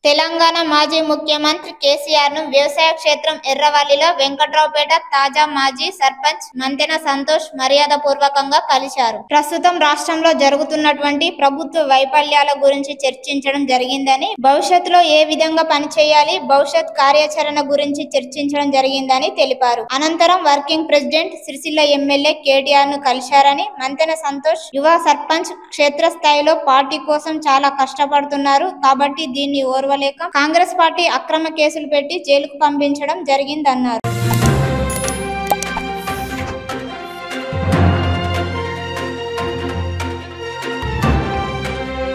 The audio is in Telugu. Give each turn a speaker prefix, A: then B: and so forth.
A: తెలంగాణ మాజీ ముఖ్యమంత్రి కేసీఆర్ ను వ్యవసాయ క్షేత్రం ఎర్రవల్లిలో వెంకట్రావుపేట తాజా మాజీ సర్పంచ్ మంతెన సంతోష్ మర్యాద పూర్వకంగా కలిశారు ప్రస్తుతం రాష్ట్రంలో జరుగుతున్నటువంటి ప్రభుత్వ వైఫల్యాల గురించి చర్చించడం జరిగిందని భవిష్యత్తులో ఏ విధంగా పనిచేయాలి భవిష్యత్ కార్యాచరణ గురించి చర్చించడం జరిగిందని తెలిపారు అనంతరం working president Sircilla MLA KTR ను కలిశారని మంతెన సంతోష్ యువ సర్పంచ్ క్షేత్రస్థాయిలో పార్టీ కోసం చాలా కష్టపడుతున్నారు కాబట్టి దీన్ని ఓర్వలేక కాంగ్రెస్ పార్టీ అక్రమ కేసులు పెట్టి జైలుకు పంపించడం జరిగిందన్నారు